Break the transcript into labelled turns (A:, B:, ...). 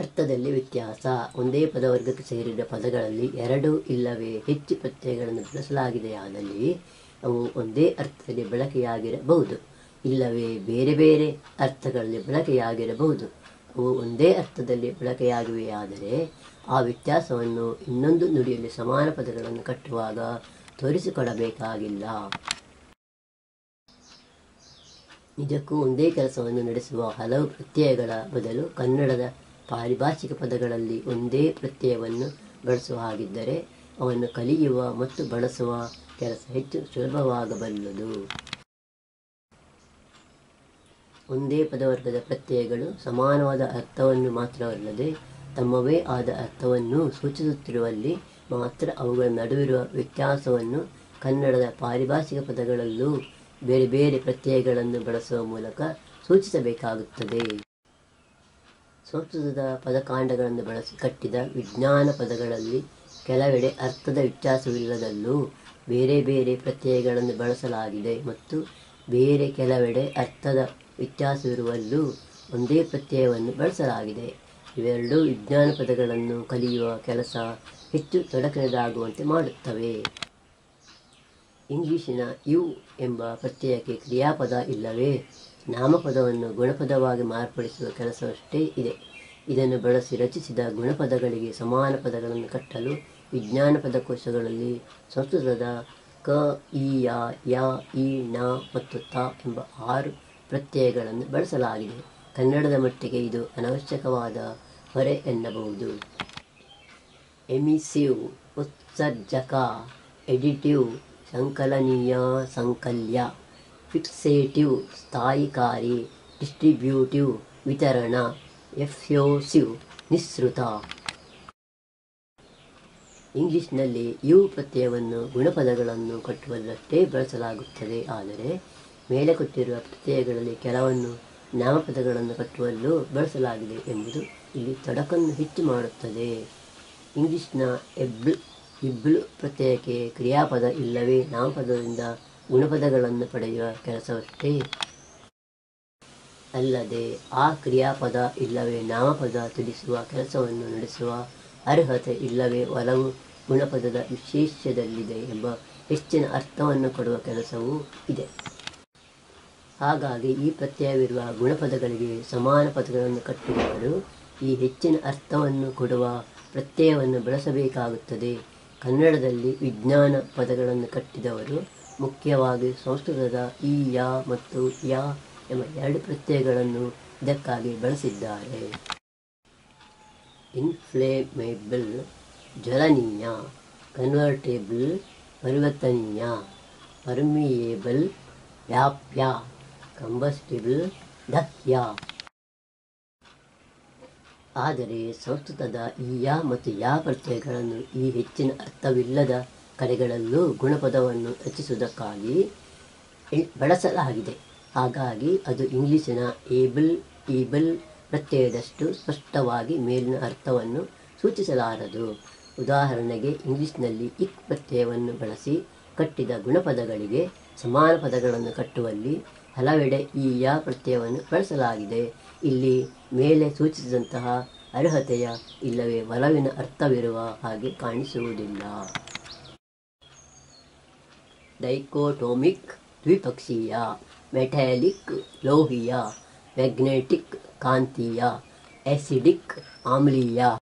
A: ಅರ್ಥದಲ್ಲಿ ವ್ಯತ್ಯಾಸ ಒಂದೇ ಪದವರ್ಗಕ್ಕೆ ಸೇರಿದ ಪದಗಳಲ್ಲಿ ಎರಡು ಇಲ್ಲವೇ ಹೆಚ್ಚು ಪ್ರತ್ಯಯಗಳನ್ನು ಬಳಸಲಾಗಿದೆಯಾದಲ್ಲಿ ಅವು ಒಂದೇ ಅರ್ಥದಲ್ಲಿ ಬಳಕೆಯಾಗಿರಬಹುದು ಇಲ್ಲವೇ ಬೇರೆ ಬೇರೆ ಅರ್ಥಗಳಲ್ಲಿ ಬಳಕೆಯಾಗಿರಬಹುದು ಅವು ಒಂದೇ ಅರ್ಥದಲ್ಲಿ ಬಳಕೆಯಾಗಿವೆಯಾದರೆ ಆ ವ್ಯತ್ಯಾಸವನ್ನು ಇನ್ನೊಂದು ನುಡಿಯಲ್ಲಿ ಸಮಾನ ಪದಗಳನ್ನು ಕಟ್ಟುವಾಗ ತೋರಿಸಿಕೊಡಬೇಕಾಗಿಲ್ಲ ನಿಜಕ್ಕೂ ಒಂದೇ ಕೆಲಸವನ್ನು ನಡೆಸುವ ಹಲವು ಪ್ರತ್ಯಯಗಳ ಬದಲು ಕನ್ನಡದ ಪಾರಿಭಾಷಿಕ ಪದಗಳಲ್ಲಿ ಒಂದೇ ಪ್ರತ್ಯಯವನ್ನು ಬಳಸುವ ಹಾಗಿದ್ದರೆ ಅವನ್ನು ಕಲಿಯುವ ಮತ್ತು ಬಳಸುವ ಕೆಲಸ ಹೆಚ್ಚು ಸುಲಭವಾಗಬಲ್ಲದು ಒಂದೇ ಪದವರ್ಗದ ಪ್ರತ್ಯಯಗಳು ಸಮಾನವಾದ ಅರ್ಥವನ್ನು ಮಾತ್ರವಲ್ಲದೆ ತಮ್ಮವೇ ಆದ ಅರ್ಥವನ್ನು ಸೂಚಿಸುತ್ತಿರುವಲ್ಲಿ ಮಾತ್ರ ಅವುಗಳ ನಡುವಿರುವ ವ್ಯತ್ಯಾಸವನ್ನು ಕನ್ನಡದ ಪಾರಿಭಾಷಿಕ ಪದಗಳಲ್ಲೂ ಬೇರೆ ಬೇರೆ ಪ್ರತ್ಯಯಗಳನ್ನು ಬಳಸುವ ಮೂಲಕ ಸೂಚಿಸಬೇಕಾಗುತ್ತದೆ ಸಂಸ್ಕೃತದ ಪದಕಾಂಡಗಳನ್ನು ಬಳಸಿ ಕಟ್ಟಿದ ವಿಜ್ಞಾನ ಪದಗಳಲ್ಲಿ ಕೆಲವೆಡೆ ಅರ್ಥದ ವ್ಯತ್ಯಾಸವಿಲ್ಲದಲ್ಲೂ ಬೇರೆ ಬೇರೆ ಪ್ರತ್ಯಯಗಳನ್ನು ಬಳಸಲಾಗಿದೆ ಮತ್ತು ಬೇರೆ ಕೆಲವೆಡೆ ಅರ್ಥದ ವ್ಯತ್ಯಾಸವಿರುವಲ್ಲೂ ಒಂದೇ ಪ್ರತ್ಯಯವನ್ನು ಬಳಸಲಾಗಿದೆ ಇವೆರಡೂ ವಿಜ್ಞಾನ ಪದಗಳನ್ನು ಕಲಿಯುವ ಕೆಲಸ ಹೆಚ್ಚು ತೊಡಕಿನದಾಗುವಂತೆ ಮಾಡುತ್ತವೆ ಇಂಗ್ಲಿಶಿನ ಯು ಎಂಬ ಪ್ರತ್ಯಯಕ್ಕೆ ಕ್ರಿಯಾಪದ ಇಲ್ಲವೇ ನಾಮಪದವನ್ನು ಗುಣಪದವಾಗಿ ಮಾರ್ಪಡಿಸುವ ಕೆಲಸವಷ್ಟೇ ಇದೆ ಇದನ್ನು ಬಳಸಿ ರಚಿಸಿದ ಗುಣಪದಗಳಿಗೆ ಸಮಾನ ಪದಗಳನ್ನು ಕಟ್ಟಲು ವಿಜ್ಞಾನ ಪದಕೋಶಗಳಲ್ಲಿ ಸಂಸ್ಕೃತದ ಕ ಈ ಯ ಯ ಈ ನ ಮತ್ತು ತ ಎಂಬ ಆರು ಪ್ರತ್ಯಯಗಳನ್ನು ಬಳಸಲಾಗಿದೆ ಕನ್ನಡದ ಮಟ್ಟಿಗೆ ಇದು ಅನವಶ್ಯಕವಾದ ಹೊರೆ ಎನ್ನಬಹುದು ಎಮಿಸಿವ್ ಉತ್ಸರ್ಜಕ ಎಡಿಟಿವ್ ಸಂಕಲನೀಯ ಸಂಕಲ್ಯ ಫಿಕ್ಸೇಟಿವ್ ಸ್ಥಾಯಿಕಾರಿ ಡಿಸ್ಟ್ರಿಬ್ಯೂಟಿವ್ ವಿತರಣ ಎಫ್ಯೋಸಿವ್ ನಿಸ್ಸೃತ ಇಂಗ್ಲಿಷ್ನಲ್ಲಿ ಯು ಪ್ರತ್ಯಯವನ್ನು ಗುಣಪದಗಳನ್ನು ಕಟ್ಟುವುದಷ್ಟೇ ಬಳಸಲಾಗುತ್ತದೆ ಆದರೆ ಮೇಲೆ ಕೊಟ್ಟಿರುವ ಪ್ರತ್ಯಯಗಳಲ್ಲಿ ಕೆಲವನ್ನು ನಾಮಪದಗಳನ್ನು ಕಟ್ಟುವಲ್ಲೂ ಬಳಸಲಾಗಿದೆ ಎಂಬುದು ಇಲ್ಲಿ ತೊಡಕನ್ನು ಹೆಚ್ಚು ಮಾಡುತ್ತದೆ ಇಂಗ್ಲಿಷ್ನ ಎಬ್ಲ್ ಇಬ್ಲ್ ಪ್ರತ್ಯಯಕ್ಕೆ ಕ್ರಿಯಾಪದ ಇಲ್ಲವೇ ನಾಮಪದದಿಂದ ಗುಣಪದಗಳನ್ನು ಪಡೆಯುವ ಕೆಲಸವಷ್ಟೇ ಅಲ್ಲದೆ ಆ ಕ್ರಿಯಾಪದ ಇಲ್ಲವೇ ನಾಮಪದ ತಿಳಿಸುವ ಕೆಲಸವನ್ನು ನಡೆಸುವ ಅರ್ಹತೆ ಇಲ್ಲವೇ ಒಲವು ಗುಣಪದದ ವಿಶೇಷದಲ್ಲಿದೆ ಎಂಬ ಹೆಚ್ಚಿನ ಅರ್ಥವನ್ನು ಕೊಡುವ ಕೆಲಸವೂ ಇದೆ ಹಾಗಾಗಿ ಈ ಪ್ರತ್ಯಯವಿರುವ ಗುಣಪದಗಳಿಗೆ ಸಮಾನ ಪದಗಳನ್ನು ಕಟ್ಟುವವರು ಈ ಹೆಚ್ಚಿನ ಅರ್ಥವನ್ನು ಕೊಡುವ ಪ್ರತ್ಯಯವನ್ನು ಬಳಸಬೇಕಾಗುತ್ತದೆ ಕನ್ನಡದಲ್ಲಿ ವಿಜ್ಞಾನ ಪದಗಳನ್ನು ಕಟ್ಟಿದವರು ಮುಖ್ಯವಾಗಿ ಸಂಸ್ಕೃತದ ಈ ಯ ಮತ್ತು ಯ ಎಂಬ ಎರಡು ಪ್ರತ್ಯಯಗಳನ್ನು ಇದಕ್ಕಾಗಿ ಬಳಸಿದ್ದಾರೆ ಇನ್ಫ್ಲೇಮೇಬಲ್ ಜ್ವಲನೀಯ ಕನ್ವರ್ಟೇಬಲ್ ಪರಿವರ್ತನೀಯ ಪರ್ಮಿಯೇಬಲ್ ವ್ಯಾಪ್ಯ ಕಂಬಸ್ಟಿಬಲ್ ದಹ್ಯ ಆದರೆ ಸಂಸ್ಕೃತದ ಈ ಯ ಮತ್ತು ಯಾ ಪ್ರತ್ಯಯಗಳನ್ನು ಈ ಹೆಚ್ಚಿನ ಅರ್ಥವಿಲ್ಲದ ಕಡೆಗಳಲ್ಲೂ ಗುಣಪದವನ್ನು ರಚಿಸುವುದಕ್ಕಾಗಿ ಇ- ಬಳಸಲಾಗಿದೆ ಹಾಗಾಗಿ ಅದು ಇಂಗ್ಲಿಶಿನ ಏಬಲ್ ಈಬಲ್ ಪ್ರತ್ಯಯದಷ್ಟು ಸ್ಪಷ್ಟವಾಗಿ ಮೇಲಿನ ಅರ್ಥವನ್ನು ಸೂಚಿಸಲಾರದು ಉದಾಹರಣೆಗೆ ಇಂಗ್ಲಿಷ್ನಲ್ಲಿ ಇಕ್ ಪ್ರತ್ಯಯವನ್ನು ಬಳಸಿ ಕಟ್ಟಿದ ಗುಣಪದಗಳಿಗೆ ಸಮಾನ ಪದಗಳನ್ನು ಕಟ್ಟುವಲ್ಲಿ ಹಲವೆಡೆ ಈ ಯಾ ಪ್ರತ್ಯಯವನ್ನು ಬಳಸಲಾಗಿದೆ ಇಲ್ಲಿ ಮೇಲೆ ಸೂಚಿಸಿದಂತಹ ಅರ್ಹತೆಯ ಇಲ್ಲವೇ ಒಲವಿನ ಅರ್ಥವಿರುವ ಹಾಗೆ ಕಾಣಿಸುವುದಿಲ್ಲ ಡೈಕೋಟೋಮಿಕ್ ದ್ವಿಪಕ್ಷೀಯ ಮೆಟಾಲಿಕ್ ಲೋಹೀಯ ಮ್ಯಾಗ್ನೆಟಿಕ್ ಕಾಂತೀಯ ಆಸಿಡಿಕ್ ಆಮ್ಲೀಯ